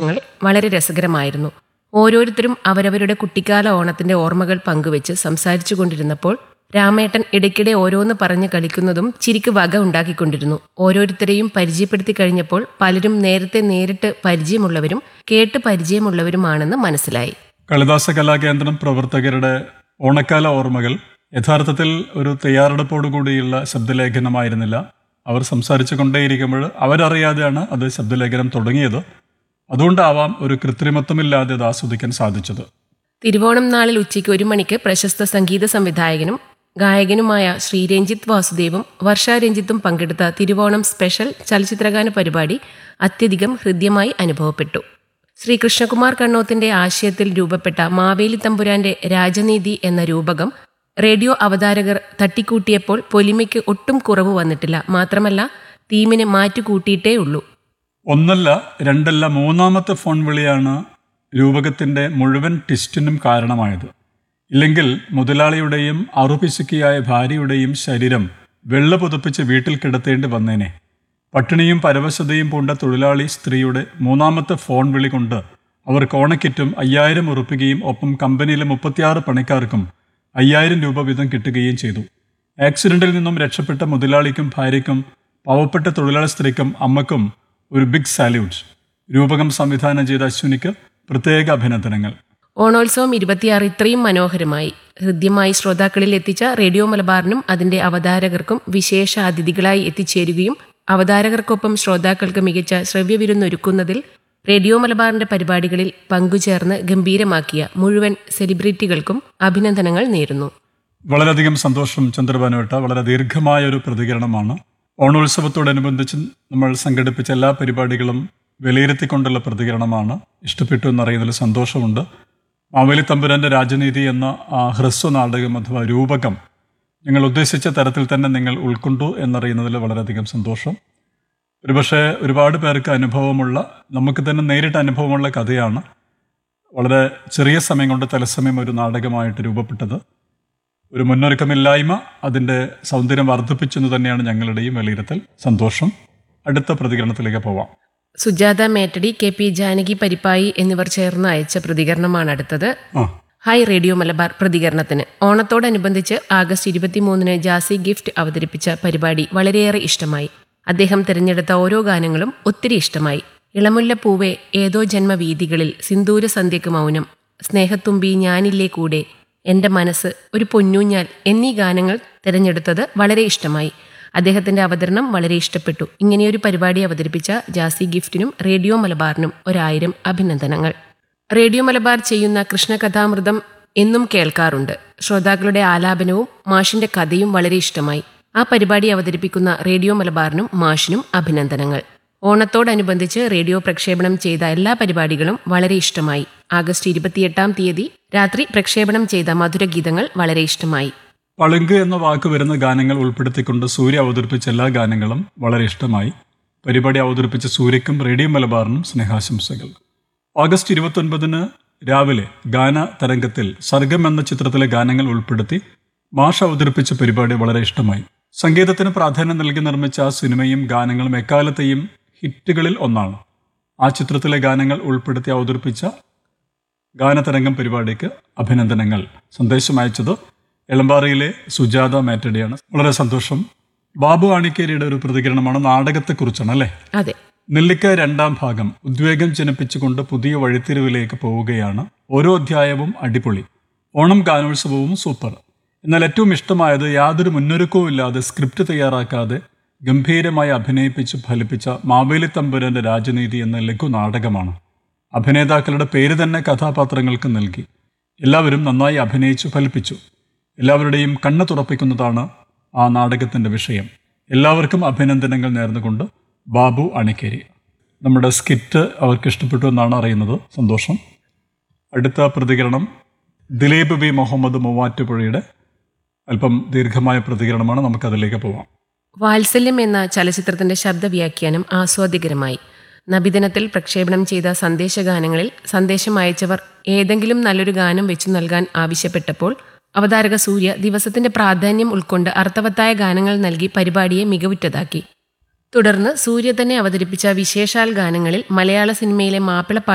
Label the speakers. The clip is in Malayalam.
Speaker 1: നിമിഷങ്ങൾ വളരെ രസകരമായിരുന്നു ഓരോരുത്തരും അവരവരുടെ കുട്ടിക്കാല ഓണത്തിന്റെ ഓർമ്മകൾ പങ്കുവെച്ച് സംസാരിച്ചു കൊണ്ടിരുന്നപ്പോൾ രാമേട്ടൻ ഇടയ്ക്കിടെ ഓരോന്ന് പറഞ്ഞ് കളിക്കുന്നതും ചിരിക്ക് വക ഉണ്ടാക്കിക്കൊണ്ടിരുന്നു ഓരോരുത്തരെയും പരിചയപ്പെടുത്തി കഴിഞ്ഞപ്പോൾ പലരും നേരത്തെ നേരിട്ട് പരിചയമുള്ളവരും കേട്ട് പരിചയമുള്ളവരുമാണെന്ന് മനസ്സിലായി
Speaker 2: കളിദാസ കലാകേന്ദ്രം പ്രവർത്തകരുടെ ഓണക്കാല ഓർമ്മകൾ യഥാർത്ഥത്തിൽ ഒരു തയ്യാറെടുപ്പോടുകൂടിയുള്ള ശബ്ദലേഖനമായിരുന്നില്ല അവർ സംസാരിച്ചു കൊണ്ടേയിരിക്കുമ്പോൾ അവരറിയാതെയാണ് അത് ശബ്ദലേഖനം തുടങ്ങിയത് അതുകൊണ്ടാവാം ഒരു കൃത്രിമത്വമില്ലാതെ അത് ആസ്വദിക്കാൻ സാധിച്ചത്
Speaker 1: തിരുവോണം നാളിൽ ഉച്ചയ്ക്ക് ഒരു മണിക്ക് പ്രശസ്ത സംഗീത സംവിധായകനും ഗായകനുമായ ശ്രീ രഞ്ജിത്ത് വാസുദേവും വർഷ രഞ്ജിത്തും പങ്കെടുത്ത തിരുവോണം സ്പെഷ്യൽ ചലച്ചിത്രഗാന പരിപാടി അത്യധികം ഹൃദ്യമായി അനുഭവപ്പെട്ടു ശ്രീ കൃഷ്ണകുമാർ കണ്ണോത്തിന്റെ ആശയത്തിൽ രൂപപ്പെട്ട മാവേലി തമ്പുരാന്റെ രാജനീതി എന്ന രൂപകം റേഡിയോ അവതാരകർ തട്ടിക്കൂട്ടിയപ്പോൾ പൊലിമയ്ക്ക് ഒട്ടും കുറവ് വന്നിട്ടില്ല മാത്രമല്ല തീമിന് മാറ്റുകൂട്ടിയിട്ടേ ഉള്ളൂ
Speaker 2: ഒന്നല്ല രണ്ടല്ല മൂന്നാമത്തെ ഫോൺ വിളിയാണ് രൂപകത്തിന്റെ മുഴുവൻ ടിസ്റ്റിനും കാരണമായത് ഇല്ലെങ്കിൽ മുതലാളിയുടെയും അറുപിശുക്കിയായ ഭാര്യയുടെയും ശരീരം വെള്ള പുതപ്പിച്ച് വീട്ടിൽ കിടത്തേണ്ടി വന്നേനെ പട്ടിണിയും പരവശതയും പൂണ്ട തൊഴിലാളി സ്ത്രീയുടെ മൂന്നാമത്തെ ഫോൺ വിളി കൊണ്ട് അവർ കോണക്കിറ്റും അയ്യായിരം ഉറപ്പിക്കുകയും ഒപ്പം കമ്പനിയിലെ മുപ്പത്തിയാറ് പണിക്കാർക്കും അയ്യായിരം രൂപ വീതം കിട്ടുകയും ചെയ്തു ആക്സിഡന്റിൽ നിന്നും രക്ഷപ്പെട്ട മുതലാളിക്കും ഭാര്യയ്ക്കും പാവപ്പെട്ട തൊഴിലാളി സ്ത്രീക്കും അമ്മക്കും ഒരു ബിഗ് സാല്യൂട്ട് രൂപകം സംവിധാനം ചെയ്ത അശ്വിനിക്ക് പ്രത്യേക അഭിനന്ദനങ്ങൾ
Speaker 1: ഓണോത്സവം ഇരുപത്തിയാറ് ഇത്രയും മനോഹരമായി ഹൃദ്യമായി ശ്രോതാക്കളിൽ എത്തിച്ച റേഡിയോ മലബാറിനും അതിന്റെ അവതാരകർക്കും വിശേഷ അതിഥികളായി എത്തിച്ചേരുകയും അവതാരകർക്കൊപ്പം ശ്രോതാക്കൾക്ക് മികച്ച ശ്രവ്യവിരുന്നൊരുക്കുന്നതിൽ റേഡിയോ മലബാറിന്റെ പരിപാടികളിൽ പങ്കുചേർന്ന് ഗംഭീരമാക്കിയ മുഴുവൻ സെലിബ്രിറ്റികൾക്കും അഭിനന്ദനങ്ങൾ നേരുന്നു
Speaker 2: വളരെയധികം സന്തോഷം ചന്ദ്രബാനുവേട്ട വളരെ ദീർഘമായ ഒരു പ്രതികരണമാണ് ഓണോത്സവത്തോടനുബന്ധിച്ച് നമ്മൾ സംഘടിപ്പിച്ച എല്ലാ പരിപാടികളും വിലയിരുത്തിക്കൊണ്ടുള്ള പ്രതികരണമാണ് ഇഷ്ടപ്പെട്ടു എന്നറിയുന്നതിൽ സന്തോഷമുണ്ട് മാവേലി തമ്പുരാന്റെ രാജനീതി എന്ന ആ ഹ്രസ്വ നാടകം അഥവാ രൂപകം നിങ്ങൾ ഉദ്ദേശിച്ച തരത്തിൽ തന്നെ നിങ്ങൾ ഉൾക്കൊണ്ടു എന്നറിയുന്നതിൽ വളരെയധികം സന്തോഷം ഒരുപക്ഷെ ഒരുപാട് പേർക്ക് അനുഭവമുള്ള നമുക്ക് തന്നെ നേരിട്ട് അനുഭവമുള്ള കഥയാണ് വളരെ ചെറിയ സമയം കൊണ്ട് തലസമയം ഒരു നാടകമായിട്ട് രൂപപ്പെട്ടത് ഒരു മുന്നൊരുക്കമില്ലായ്മ അതിൻ്റെ സൗന്ദര്യം വർദ്ധിപ്പിച്ചെന്ന് തന്നെയാണ് ഞങ്ങളുടെയും വിലയിരുത്തൽ സന്തോഷം അടുത്ത പ്രതികരണത്തിലേക്ക് പോവാം
Speaker 1: സുജാത മേറ്റടി കെ പി ജാനകി പരിപ്പായി എന്നിവർ ചേർന്ന് അയച്ച പ്രതികരണമാണ് അടുത്തത്
Speaker 2: ആ
Speaker 1: ഹായ് റേഡിയോ മലബാർ പ്രതികരണത്തിന് ഓണത്തോടനുബന്ധിച്ച് ആഗസ്റ്റ് ഇരുപത്തിമൂന്നിന് ജാസി ഗിഫ്റ്റ് അവതരിപ്പിച്ച പരിപാടി വളരെയേറെ ഇഷ്ടമായി അദ്ദേഹം തിരഞ്ഞെടുത്ത ഓരോ ഗാനങ്ങളും ഒത്തിരി ഇഷ്ടമായി ഇളമുല്ല പൂവേ ഏതോ ജന്മവീതികളിൽ സിന്ദൂര സന്ധ്യക്ക് മൗനം സ്നേഹത്തുമ്പി ഞാനില്ലേ കൂടെ എന്റെ മനസ്സ് ഒരു പൊന്നൂഞ്ഞാൽ എന്നീ ഗാനങ്ങൾ തിരഞ്ഞെടുത്തത് വളരെ ഇഷ്ടമായി അദ്ദേഹത്തിന്റെ അവതരണം വളരെ ഇഷ്ടപ്പെട്ടു ഇങ്ങനെയൊരു പരിപാടി അവതരിപ്പിച്ച ജാസി ഗിഫ്റ്റിനും റേഡിയോ മലബാറിനും ഒരായിരം അഭിനന്ദനങ്ങൾ റേഡിയോ മലബാർ ചെയ്യുന്ന കൃഷ്ണകഥാമൃതം എന്നും കേൾക്കാറുണ്ട് ശ്രോതാക്കളുടെ ആലാപനവും മാഷിന്റെ കഥയും വളരെ ഇഷ്ടമായി ആ പരിപാടി അവതരിപ്പിക്കുന്ന റേഡിയോ മലബാറിനും മാഷിനും അഭിനന്ദനങ്ങൾ ഓണത്തോടനുബന്ധിച്ച് റേഡിയോ പ്രക്ഷേപണം ചെയ്ത എല്ലാ പരിപാടികളും വളരെ ഇഷ്ടമായി ആഗസ്റ്റ് ഇരുപത്തിയെട്ടാം തീയതി രാത്രി പ്രക്ഷേപണം ചെയ്ത മധുരഗീതങ്ങൾ വളരെ ഇഷ്ടമായി
Speaker 2: പളുങ്ക് എന്ന വാക്ക് വരുന്ന ഗാനങ്ങൾ ഉൾപ്പെടുത്തിക്കൊണ്ട് സൂര്യ അവതരിപ്പിച്ച എല്ലാ ഗാനങ്ങളും വളരെ ഇഷ്ടമായി പരിപാടി അവതരിപ്പിച്ച സൂര്യക്കും റേഡിയോ മലബാറിനും സ്നേഹാശംസകൾ ഓഗസ്റ്റ് ഇരുപത്തൊൻപതിന് രാവിലെ ഗാന തരംഗത്തിൽ സർഗം എന്ന ചിത്രത്തിലെ ഗാനങ്ങൾ ഉൾപ്പെടുത്തി മാഷ് അവതരിപ്പിച്ച പരിപാടി വളരെ ഇഷ്ടമായി സംഗീതത്തിന് പ്രാധാന്യം നൽകി നിർമ്മിച്ച ആ സിനിമയും ഗാനങ്ങളും എക്കാലത്തെയും ഹിറ്റുകളിൽ ഒന്നാണ് ആ ചിത്രത്തിലെ ഗാനങ്ങൾ ഉൾപ്പെടുത്തി അവതരിപ്പിച്ച ഗാനതരംഗം പരിപാടിക്ക് അഭിനന്ദനങ്ങൾ സന്ദേശം അയച്ചത് എളമ്പാറയിലെ സുജാത മാറ്റഡിയാണ് വളരെ സന്തോഷം ബാബു ആണിക്കേരിയുടെ ഒരു പ്രതികരണമാണ് നാടകത്തെക്കുറിച്ചാണ് അല്ലേ
Speaker 1: അതെ
Speaker 2: നെല്ലിക്ക രണ്ടാം ഭാഗം ഉദ്വേഗം ജനിപ്പിച്ചുകൊണ്ട് പുതിയ വഴിത്തിരിവിലേക്ക് പോവുകയാണ് ഓരോ അധ്യായവും അടിപൊളി ഓണം ഗാനോത്സവവും സൂപ്പർ എന്നാൽ ഏറ്റവും ഇഷ്ടമായത് യാതൊരു മുന്നൊരുക്കവും ഇല്ലാതെ സ്ക്രിപ്റ്റ് തയ്യാറാക്കാതെ ഗംഭീരമായി അഭിനയിപ്പിച്ച് ഫലിപ്പിച്ച മാവേലി തമ്പുരാന്റെ രാജനീതി എന്ന ലഘു നാടകമാണ് അഭിനേതാക്കളുടെ പേര് തന്നെ കഥാപാത്രങ്ങൾക്ക് നൽകി എല്ലാവരും നന്നായി അഭിനയിച്ചു ഫലിപ്പിച്ചു എല്ലാവരുടെയും കണ്ണ് തുറപ്പിക്കുന്നതാണ് ആ നാടകത്തിന്റെ വിഷയം എല്ലാവർക്കും അഭിനന്ദനങ്ങൾ നേർന്നുകൊണ്ട് ബാബു അണിക്കേരി നമ്മുടെ സ്കിറ്റ് അവർക്ക് ഇഷ്ടപ്പെട്ടു എന്നാണ് അറിയുന്നത് സന്തോഷം അടുത്ത പ്രതികരണം ദിലീപ് ബി മുഹമ്മദ് മൂവാറ്റുപുഴയുടെ അല്പം ദീർഘമായ പ്രതികരണമാണ് നമുക്കതിലേക്ക് പോവാം
Speaker 1: വാത്സല്യം എന്ന ചലച്ചിത്രത്തിന്റെ ശബ്ദവ്യാഖ്യാനം ആസ്വാദ്യകരമായി നബിദിനത്തിൽ പ്രക്ഷേപണം ചെയ്ത സന്ദേശഗാനങ്ങളിൽ സന്ദേശം അയച്ചവർ ഏതെങ്കിലും നല്ലൊരു ഗാനം വെച്ചു നൽകാൻ ആവശ്യപ്പെട്ടപ്പോൾ അവതാരക സൂര്യ ദിവസത്തിന്റെ പ്രാധാന്യം ഉൾക്കൊണ്ട് അർത്ഥവത്തായ ഗാനങ്ങൾ നൽകി പരിപാടിയെ മികവുറ്റതാക്കി തുടർന്ന് സൂര്യ തന്നെ അവതരിപ്പിച്ച വിശേഷാൽ ഗാനങ്ങളിൽ മലയാള സിനിമയിലെ മാപ്പിള